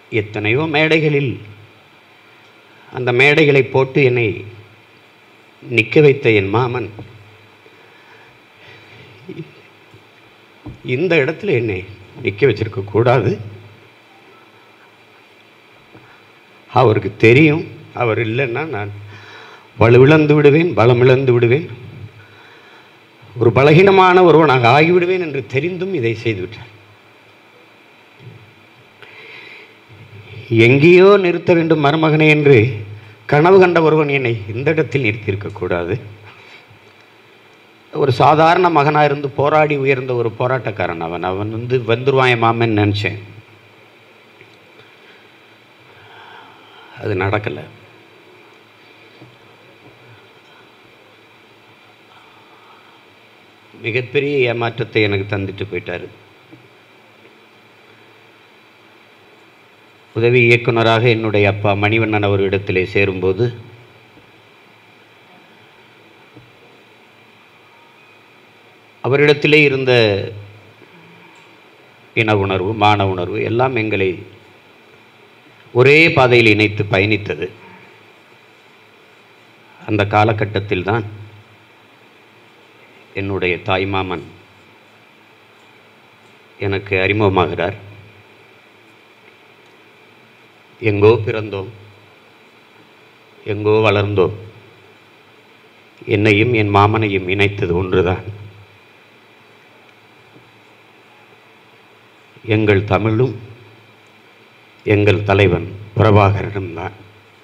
எத்தனையோ மேடைகளில் அந்த மேடைகளை போட்டு என்னை நிற்க வைத்த என் மாமன் இந்த இடத்துல என்னை நிற்க வச்சிருக்க கூடாது அவருக்கு தெரியும் அவர் இல்லைன்னா நான் வலுவிழந்து விடுவேன் பலம் இழந்து விடுவேன் ஒரு பலகீனமான ஒருவனாக ஆகிவிடுவேன் என்று தெரிந்தும் இதை செய்துவிட்டார் எங்கேயோ நிறுத்த வேண்டும் மருமகனே என்று கனவு கண்ட ஒருவன் என்னை இந்த இடத்தில் நிறுத்தியிருக்கக்கூடாது ஒரு சாதாரண மகனாக இருந்து போராடி உயர்ந்த ஒரு போராட்டக்காரன் அவன் அவன் வந்து வந்துருவான் என் மாமன் நினச்சேன் அது நடக்கலை மிகப்பெரிய ஏமாற்றத்தை எனக்கு தந்துட்டு போயிட்டார் உதவி இயக்குனராக என்னுடைய அப்பா மணிவண்ணன் அவரிடத்திலே சேரும்போது அவரிடத்திலே இருந்த இன உணர்வு மான உணர்வு எல்லாம் எங்களை ஒரே பாதையில் இணைத்து பயணித்தது அந்த காலகட்டத்தில் தான் என்னுடைய தாய்மாமன் எனக்கு அறிமுகமாகிறார் எங்கோ பிறந்தோம் எங்கோ வளர்ந்தோம் என்னையும் என் மாமனையும் இணைத்தது ஒன்றுதான் எங்கள் தமிழும் எங்கள் தலைவன் பிரபாகரனும் தான்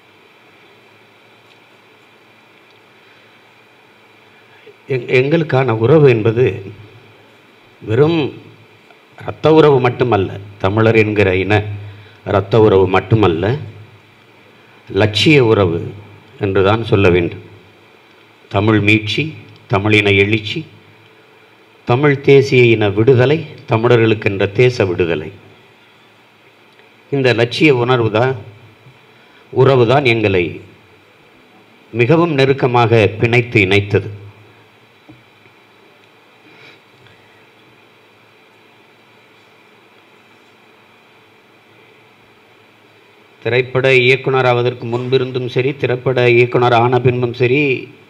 எங் எங்களுக்கான உறவு என்பது வெறும் இரத்த உறவு மட்டுமல்ல தமிழர் என்கிற இன இரத்த உறவு மட்டுமல்ல லட்சிய உறவு என்று தான் சொல்ல வேண்டும் தமிழ் மீட்சி தமிழின எழுச்சி தமிழ் தேசிய இன விடுதலை தமிழர்களுக்கென்ற தேச விடுதலை இந்த லட்சிய உணர்வு தான் உறவு தான் எங்களை மிகவும் நெருக்கமாக பிணைத்து இணைத்தது திரைப்பட இயக்குனர் ஆவதற்கு முன்பிருந்தும் சரி திரைப்பட இயக்குனர் ஆன பின்பும் சரி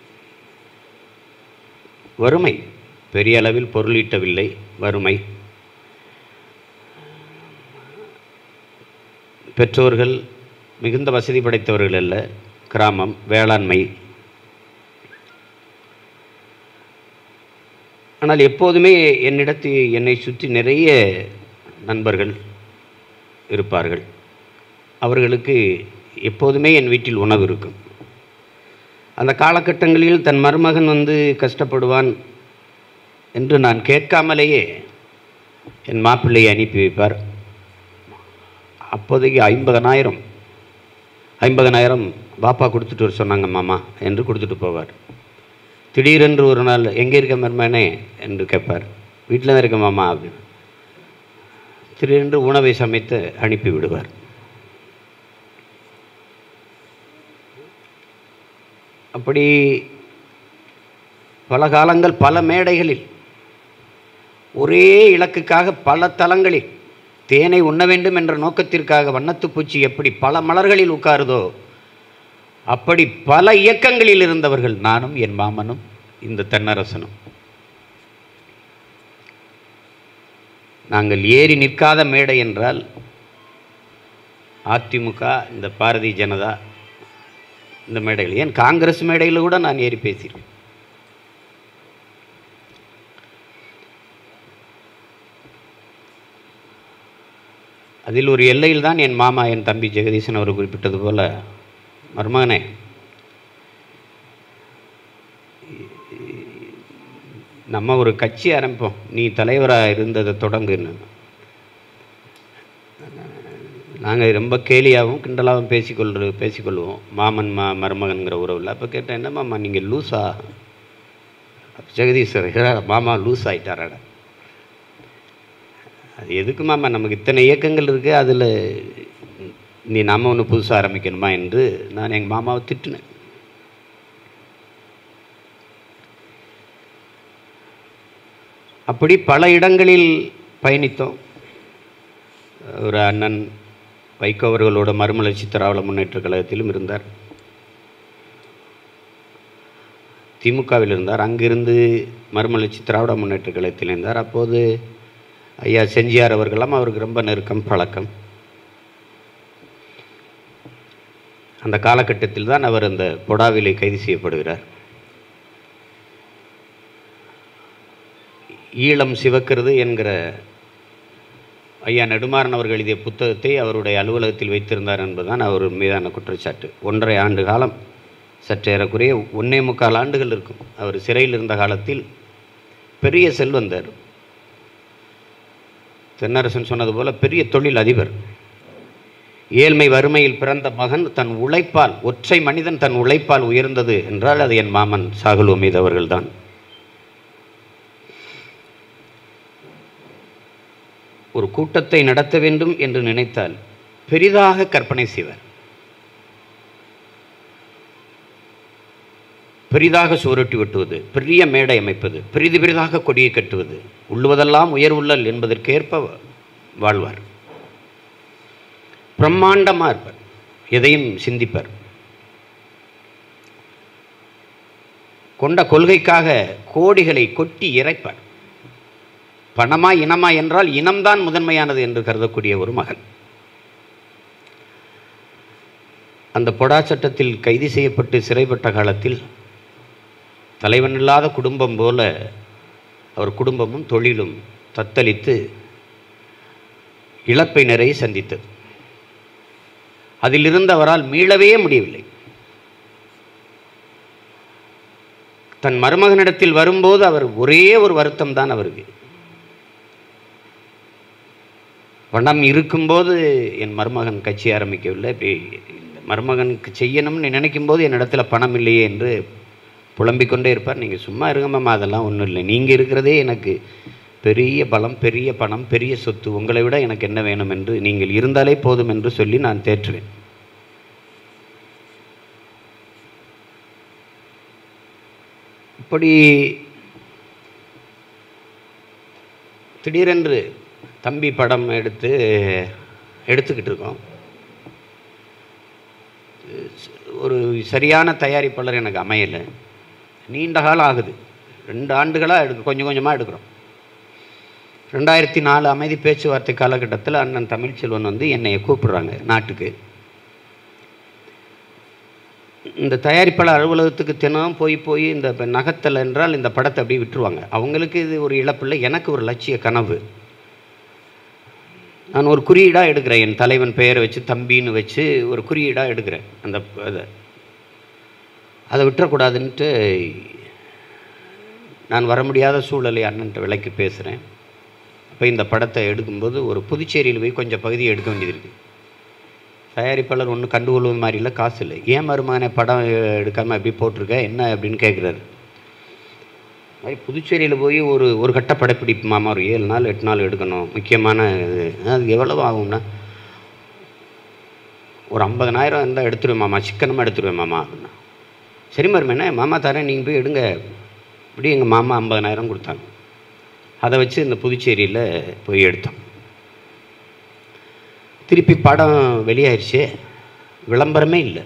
வறுமை பெரிய அளவில் பொருளீட்டவில்லை வறுமை பெற்றோர்கள் மிகுந்த வசதி படைத்தவர்கள் அல்ல கிராமம் வேளாண்மை ஆனால் எப்போதுமே என்னிடத்தில் என்னை சுற்றி நிறைய நண்பர்கள் இருப்பார்கள் அவர்களுக்கு எப்போதுமே என் வீட்டில் உணவு இருக்கும் அந்த காலகட்டங்களில் தன் மருமகன் வந்து கஷ்டப்படுவான் என்று நான் கேட்காமலேயே என் மாப்பிள்ளையை அனுப்பி வைப்பார் அப்போதைக்கு ஐம்பதனாயிரம் ஐம்பதனாயிரம் பாப்பா கொடுத்துட்டு வர சொன்னாங்க மாமா என்று கொடுத்துட்டு போவார் திடீரென்று ஒரு நாள் எங்கே இருக்க மருமகனே என்று கேட்பார் வீட்டில் தான் இருக்க மாமா அப்படின்னு திடீரென்று உணவை சமைத்து அனுப்பி விடுவார் அப்படி பல காலங்கள் பல மேடைகளில் ஒரே இலக்குக்காக பல தலங்களில் தேனை உண்ண வேண்டும் என்ற நோக்கத்திற்காக வண்ணத்துப் பூச்சி எப்படி பல மலர்களில் உட்காருதோ அப்படி பல இயக்கங்களில் இருந்தவர்கள் நானும் என் மாமனும் இந்த தென்னரசனும் நாங்கள் ஏறி நிற்காத மேடை என்றால் அதிமுக இந்த பாரதிய ஜனதா இந்த மேடையில் ஏன் காங்கிரஸ் மேடையில் கூட நான் ஏறி பேசியிருக்கேன் அதில் ஒரு எல்லையில் தான் என் மாமா என் தம்பி ஜெகதீசன் அவர் குறிப்பிட்டது போல மருமகனே நம்ம ஒரு கட்சி ஆரம்பிப்போம் நீ தலைவராக இருந்ததை தொடங்குன்னு நாங்கள் ரொம்ப கேலியாகவும் கிண்டலாகவும் பேசிக்கொள்ற பேசிக்கொள்வோம் மாமன் மா மருமகன்கிற உறவில் அப்போ கேட்டேன் என்ன மாமா நீங்கள் லூஸா ஜெகதீஸ்வர் மாமா லூஸ் ஆயிட்டாராடா அது எதுக்கு மாமா நமக்கு இத்தனை இயக்கங்கள் இருக்குது அதில் நீ நாம ஒன்று புதுசாக ஆரம்பிக்கணுமா என்று நான் எங்கள் மாமாவை திட்டினேன் அப்படி பல இடங்களில் பயணித்தோம் ஒரு அண்ணன் வைகோ அவர்களோட மறுமலர்ச்சி திராவிட முன்னேற்ற கழகத்திலும் இருந்தார் திமுகவில் இருந்தார் அங்கிருந்து மறுமலர்ச்சி திராவிட முன்னேற்ற கழகத்தில் இருந்தார் அப்போது ஐயா செஞ்சியார் அவர்களெல்லாம் அவருக்கு ரொம்ப நெருக்கம் பழக்கம் அந்த காலகட்டத்தில் தான் அவர் அந்த பொடாவிலே கைது செய்யப்படுகிறார் ஈழம் சிவக்கிறது என்கிற ஐயா நெடுமாறன் அவர்கள் எழுதிய புத்தகத்தை அவருடைய அலுவலகத்தில் வைத்திருந்தார் என்பதுதான் அவர் மீதான குற்றச்சாட்டு ஒன்றரை ஆண்டு காலம் சற்று ஏறக்குறைய ஒன்னே முக்கால் ஆண்டுகள் இருக்கும் அவர் சிறையில் இருந்த காலத்தில் பெரிய செல்வந்தர் தென்னரசன் சொன்னது போல பெரிய தொழில் அதிபர் ஏழ்மை வறுமையில் பிறந்த மகன் தன் உழைப்பால் ஒற்றை மனிதன் தன் உழைப்பால் உயர்ந்தது என்றால் அது என் மாமன் சாகுல் உமீத் அவர்கள்தான் ஒரு கூட்டத்தை நடத்த வேண்டும் என்று நினைத்தால் பெரிதாக கற்பனை செய்வார் பெரிதாக சுவரொட்டி வெட்டுவது பெரிய மேடை அமைப்பது பெரிது பெரிதாக கொடியை கட்டுவது உள்ளுவதெல்லாம் உயர்வுள்ளல் என்பதற்கேற்ப வாழ்வார் பிரம்மாண்டமாக இருப்பார் எதையும் சிந்திப்பார் கொண்ட கொள்கைக்காக கோடிகளை கொட்டி இறைப்பார் பணமா இனமா என்றால் இனம்தான் முதன்மையானது என்று கருதக்கூடிய ஒரு மகன் அந்த பொடா சட்டத்தில் கைது செய்யப்பட்டு சிறைப்பட்ட காலத்தில் தலைவன் இல்லாத குடும்பம் போல அவர் குடும்பமும் தொழிலும் தத்தளித்து இழப்பை நிறைய சந்தித்தது அதிலிருந்து அவரால் மீளவே முடியவில்லை தன் மருமகனிடத்தில் வரும்போது அவர் ஒரே ஒரு வருத்தம் தான் அவருக்கு பணம் இருக்கும்போது என் மருமகன் கட்சி ஆரம்பிக்கவில்லை இப்படி இந்த மருமகனுக்கு செய்யணும்னு நினைக்கும் போது என்னிடத்துல பணம் இல்லையே என்று புலம்பிக் கொண்டே இருப்பார் நீங்கள் சும்மா இருங்க மாமா அதெல்லாம் ஒன்றும் இல்லை நீங்கள் இருக்கிறதே எனக்கு பெரிய பலம் பெரிய பணம் பெரிய சொத்து உங்களை விட எனக்கு என்ன வேணும் என்று நீங்கள் இருந்தாலே போதும் என்று சொல்லி நான் தேற்றுவேன் இப்படி திடீரென்று தம்பி படம் எடுத்து எடுத்துக்கிட்டு இருக்கோம் ஒரு சரியான தயாரிப்பாளர் எனக்கு அமையலை நீண்ட காலம் ஆகுது ரெண்டு ஆண்டுகளாக எடுக்க கொஞ்சம் கொஞ்சமாக எடுக்கிறோம் ரெண்டாயிரத்தி நாலு அமைதி பேச்சுவார்த்தை காலகட்டத்தில் அண்ணன் தமிழ்ச்செல்வன் வந்து என்னை கூப்பிடுறாங்க நாட்டுக்கு இந்த தயாரிப்பாளர் அலுவலகத்துக்கு தினம் போய் போய் இந்த இப்ப நகத்தல் என்றால் இந்த படத்தை அப்படியே விட்டுருவாங்க அவங்களுக்கு இது ஒரு இழப்பில்லை எனக்கு ஒரு லட்சிய கனவு நான் ஒரு குறியீடாக எடுக்கிறேன் என் தலைவன் பெயரை வச்சு தம்பின்னு வச்சு ஒரு குறியீடாக எடுக்கிறேன் அந்த அதை அதை விட்டுறக்கூடாதுன்ட்டு நான் வர முடியாத சூழலை அண்ணன்ட்ட விலைக்கு பேசுகிறேன் அப்போ இந்த படத்தை எடுக்கும்போது ஒரு புதுச்சேரியில் போய் கொஞ்சம் பகுதியை எடுக்க வேண்டியது இருக்குது தயாரிப்பாளர் ஒன்றும் கண்டுகொள்வது மாதிரி இல்லை காசு இல்லை ஏன் மருமகனை படம் எடுக்காமல் எப்படி போட்டிருக்க என்ன அப்படின்னு கேட்குறாரு மாதிரி புதுச்சேரியில் போய் ஒரு ஒரு கட்ட படப்பிடிப்பு மாமா ஒரு ஏழு நாள் எட்டு நாள் எடுக்கணும் முக்கியமான இது அது எவ்வளவு ஆகும்னா ஒரு ஐம்பதனாயிரம் இருந்தால் எடுத்துருவேன் மாமா சிக்கனமாக எடுத்துருவேன் மாமா அப்படின்னா சரி மருமேனே மாமா தரேன் நீங்கள் போய் எடுங்க இப்படி எங்கள் மாமா ஐம்பதனாயிரம் கொடுத்தாங்க அதை வச்சு இந்த புதுச்சேரியில் போய் எடுத்தோம் திருப்பி படம் வெளியாயிருச்சு விளம்பரமே இல்லை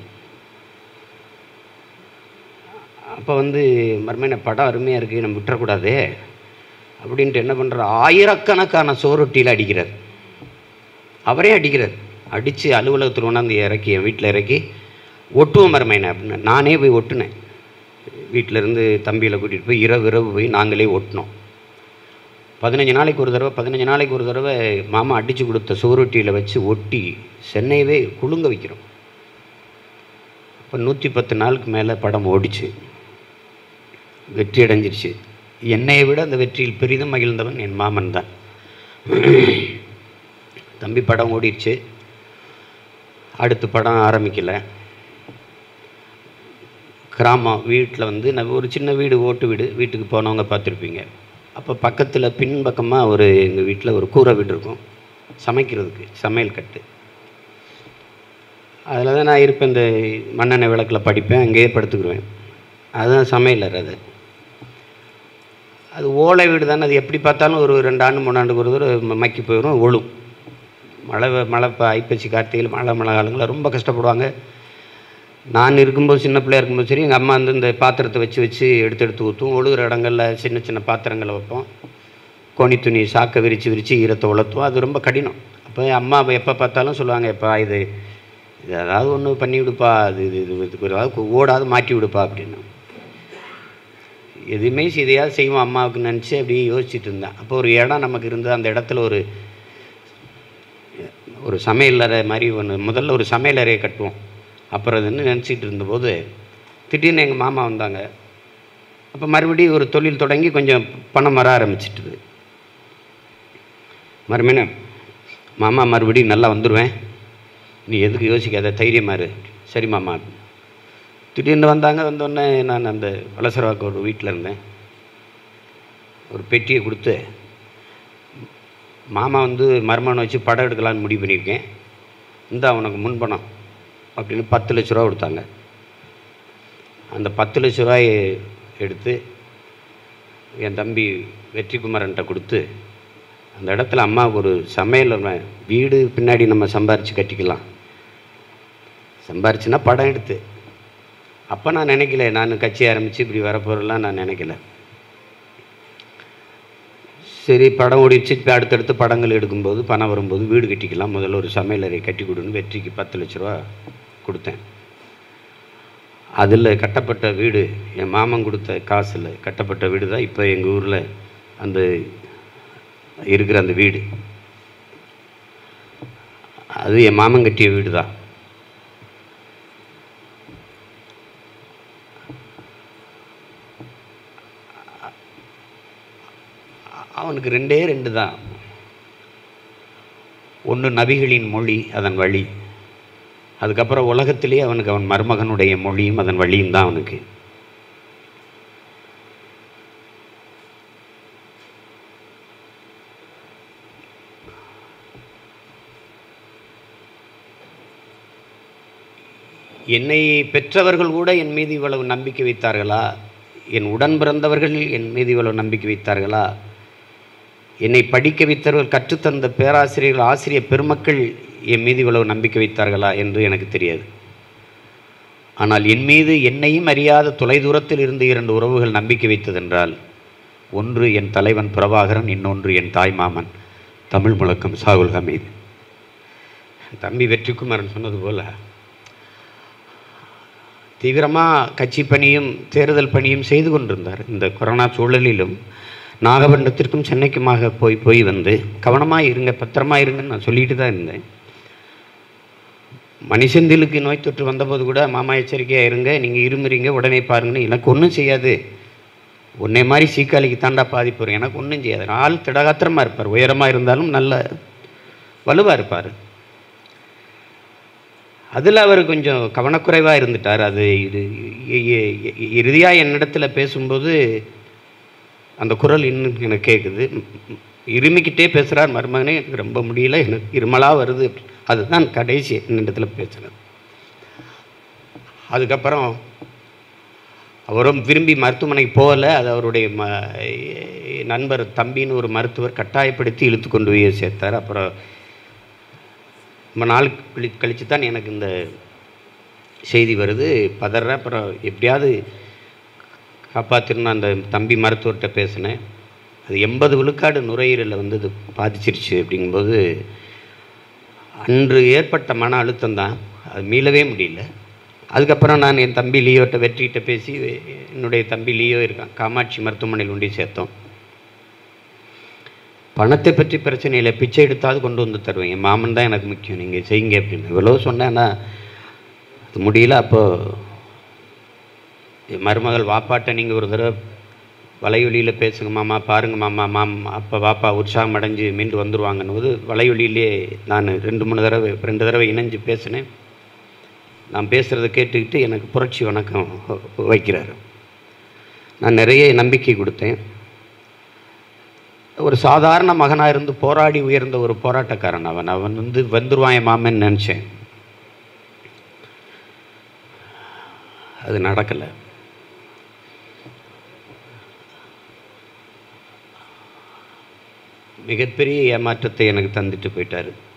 அப்போ வந்து மறுமையான படம் அருமையாக இருக்குது நம்ம விட்டுறக்கூடாது அப்படின்ட்டு என்ன பண்ணுறார் ஆயிரக்கணக்கான சோரொட்டியில் அடிக்கிறார் அவரே அடிக்கிறார் அடித்து அலுவலகத்தில் கொண்டாந்து இறக்கி என் வீட்டில் இறக்கி ஒட்டுவோம் மருமையனை அப்படின்னு நானே போய் ஒட்டுனேன் வீட்டில் இருந்து தம்பியில் கூட்டிகிட்டு போய் இரவு இரவு போய் நாங்களே ஒட்டினோம் பதினஞ்சு நாளைக்கு ஒரு தடவை பதினஞ்சு நாளைக்கு ஒரு தடவை மாமா அடித்து கொடுத்த சுவரொட்டியில் வச்சு ஒட்டி சென்னையவே குலுங்க வைக்கிறோம் இப்போ நூற்றி பத்து நாளுக்கு மேலே படம் ஓடிச்சு வெற்றி அடைஞ்சிருச்சு என்னையை விட அந்த வெற்றியில் பெரிதும் மகிழ்ந்தவன் என் மாமன் தான் தம்பி படம் ஓடிடுச்சு அடுத்து படம் ஆரம்பிக்கலை கிராமம் வீட்டில் வந்து நம்ம ஒரு சின்ன வீடு ஓட்டு வீடு வீட்டுக்கு போனவங்க பார்த்துருப்பீங்க அப்போ பக்கத்தில் பின்பக்கமாக ஒரு எங்கள் வீட்டில் ஒரு கூரை வீடு இருக்கும் சமைக்கிறதுக்கு சமையல் கட்டு அதில் தான் நான் இருப்பேன் இந்த மண்ணெண்ணெய் விளக்கில் படிப்பேன் அங்கேயே படுத்துக்குருவேன் அதுதான் சமையலர் அது அது ஓலை வீடு தானே அது எப்படி பார்த்தாலும் ஒரு ரெண்டு ஆண்டு மூணு ஆண்டுக்கு ஒரு தடவை ம- மக்கி போயிடும் ஒழும் மழை வ- மழை இப்போ ஐப்பசி கார்த்திகையில் மழை மழை காலங்களில் ரொம்ப கஷ்டப்படுவாங்க நான் இருக்கும்போது சின்ன பிள்ளையா இருக்கும்போது சரி எங்கள் அம்மா வந்து இந்த பாத்திரத்தை வச்சு வச்சு எடுத்து எடுத்து ஊற்றும் ஒழுகுற இடங்கள்ல சின்ன சின்ன பாத்திரங்களை வைப்போம் கோணி துணி சாக்கை விரித்து விரித்து ஈரத்தை உலர்த்துவோம் அது ரொம்ப கடினம் அப்போ அம்மா எப்போ பார்த்தாலும் சொல்லுவாங்க எப்பா இது இது ஏதாவது ஒன்று பண்ணி விடுப்பா அது இது இது இதுக்கு ஏதாவது ஓடாது மாட்டி விடுப்பா அப்படின்னு எதுவுமே இதையாவது செய்வோம் அம்மாவுக்கு நினச்சி அப்படியே யோசிச்சுட்டு இருந்தேன் அப்போ ஒரு இடம் நமக்கு இருந்து அந்த இடத்துல ஒரு ஒரு சமையலறை மாதிரி ஒன்று முதல்ல ஒரு சமையலறையை கட்டுவோம் அப்புறம் அதுன்னு நினச்சிட்டு இருந்தபோது திடீர்னு எங்கள் மாமா வந்தாங்க அப்போ மறுபடியும் ஒரு தொழில் தொடங்கி கொஞ்சம் பணம் வர ஆரம்பிச்சிட்டுது மறுபடியும் மாமா மறுபடியும் நல்லா வந்துடுவேன் நீ எதுக்கு யோசிக்காத தைரியமா இரு சரி மாமா திடீர்னு வந்தாங்க வந்தோடனே நான் அந்த வலசரவாக்க ஒரு வீட்டில் இருந்தேன் ஒரு பெட்டியை கொடுத்து மாமா வந்து மருமகனை வச்சு படம் எடுக்கலான்னு முடிவு பண்ணியிருக்கேன் இந்த அவனுக்கு முன்பணம் அப்படின்னு பத்து லட்ச ரூபா கொடுத்தாங்க அந்த பத்து லட்ச ரூபாயை எடுத்து என் தம்பி வெற்றிக்குமரன்ட்ட கொடுத்து அந்த இடத்துல அம்மாவுக்கு ஒரு சமையல் ஒண்ணு- வீடு பின்னாடி நம்ம சம்பாரித்து கட்டிக்கலாம் சம்பாரிச்சுன்னா படம் எடுத்து அப்போ நான் நினைக்கல நான் கட்சி ஆரம்பித்து இப்படி வரப்போகிறலாம் நான் நினைக்கல சரி படம் ஓடிடுச்சு இப்போ அடுத்தடுத்து படங்கள் எடுக்கும்போது பணம் வரும்போது வீடு கட்டிக்கலாம் முதல்ல ஒரு சமையலறை கட்டி கொடுன்னு வெற்றிக்கு பத்து லட்ச ரூபா கொடுத்தேன் அதில் கட்டப்பட்ட வீடு என் மாமன் கொடுத்த காசில் கட்டப்பட்ட வீடு தான் இப்போ எங்கள் ஊரில் அந்த இருக்கிற அந்த வீடு அது என் மாமன் கட்டிய வீடு தான் அவனுக்கு ரெண்டே ரெண்டு தான் ஒன்று நபிகளின் மொழி அதன் வழி அதுக்கப்புறம் உலகத்திலே அவனுக்கு அவன் மருமகனுடைய மொழியும் அதன் வழியும் தான் அவனுக்கு என்னை பெற்றவர்கள் கூட என் மீது இவ்வளவு நம்பிக்கை வைத்தார்களா என் உடன் பிறந்தவர்கள் என் மீது இவ்வளவு நம்பிக்கை வைத்தார்களா என்னை படிக்க வைத்தவர்கள் கற்றுத்தந்த பேராசிரியர்கள் ஆசிரியர் பெருமக்கள் என் மீது இவ்வளவு நம்பிக்கை வைத்தார்களா என்று எனக்கு தெரியாது ஆனால் என் மீது என்னையும் அறியாத தொலைதூரத்தில் இருந்து இரண்டு உறவுகள் நம்பிக்கை வைத்ததென்றால் ஒன்று என் தலைவன் பிரபாகரன் இன்னொன்று என் தாய்மாமன் தமிழ் முழக்கம் சாகுல் ஹமீது தம்பி வெற்றிக்குமாரன் சொன்னது போல தீவிரமாக கட்சி பணியும் தேர்தல் பணியும் செய்து கொண்டிருந்தார் இந்த கொரோனா சூழலிலும் நாகப்பட்டினத்திற்கும் சென்னைக்குமாக போய் போய் வந்து கவனமாக இருங்க பத்திரமா இருங்கன்னு நான் சொல்லிட்டு தான் இருந்தேன் மணிசெந்திலுக்கு நோய் தொற்று வந்தபோது கூட மாமா எச்சரிக்கையாக இருங்க நீங்கள் இருமுறீங்க உடனே பாருங்கன்னு எனக்கு ஒன்றும் செய்யாது உன்னை மாதிரி சீக்காளிக்கு தாண்டா பாதிப்பு வரும் எனக்கு ஒன்றும் செய்யாது ஆள் திடகாத்திரமாக இருப்பார் உயரமாக இருந்தாலும் நல்ல வலுவாக இருப்பார் அதில் அவர் கொஞ்சம் கவனக்குறைவாக இருந்துட்டார் அது இது இறுதியாக என்னிடத்தில் பேசும்போது அந்த குரல் இன்னும் எனக்கு கேட்குது இருமிக்கிட்டே பேசுகிறார் மருமகனே எனக்கு ரொம்ப முடியல எனக்கு இருமலாக வருது அதுதான் கடைசி என்னிடத்தில் பேசுனது அதுக்கப்புறம் அவரும் விரும்பி மருத்துவமனைக்கு போகல அது அவருடைய ம நண்பர் தம்பின்னு ஒரு மருத்துவர் கட்டாயப்படுத்தி இழுத்து கொண்டு போய் சேர்த்தார் அப்புறம் ரொம்ப நாள் கழி கழித்து தான் எனக்கு இந்த செய்தி வருது பதறேன் அப்புறம் எப்படியாவது காப்பாற்றணும் அந்த தம்பி மருத்துவர்கிட்ட பேசினேன் அது எண்பது விழுக்காடு நுரையீரலில் வந்து இது பாதிச்சிருச்சு அப்படிங்கும்போது அன்று ஏற்பட்ட மன அழுத்தம் தான் அது மீளவே முடியல அதுக்கப்புறம் நான் என் தம்பி லியோட்ட வெற்றிகிட்ட பேசி என்னுடைய தம்பி லியோ இருக்கான் காமாட்சி மருத்துவமனையில் கொண்டு சேர்த்தோம் பணத்தை பற்றி பிரச்சனை இல்லை பிச்சை எடுத்தாவது கொண்டு வந்து தருவேன் என் மாமன் தான் எனக்கு முக்கியம் நீங்கள் செய்யுங்க அப்படின்னு இவ்வளோ சொன்னேன்னா அது முடியல அப்போது என் மருமகள் வாப்பாட்ட நீங்கள் ஒரு தடவை வலையொலியில் பேசுங்க மாமா பாருங்க மாமா மாம் அப்போ வாப்பா உற்சாகம் அடைஞ்சு மீண்டு வந்துருவாங்கன்னு போது வலையொலியிலே நான் ரெண்டு மூணு தடவை ரெண்டு தடவை இணைஞ்சு பேசினேன் நான் பேசுகிறத கேட்டுக்கிட்டு எனக்கு புரட்சி வணக்கம் வைக்கிறாரு நான் நிறைய நம்பிக்கை கொடுத்தேன் ஒரு சாதாரண மகனாக இருந்து போராடி உயர்ந்த ஒரு போராட்டக்காரன் அவன் அவன் வந்து வந்துருவான் என் மாமன்னு நினச்சேன் அது நடக்கலை மிகப்பெரிய ஏமாற்றத்தை எனக்கு தந்துட்டு போயிட்டார்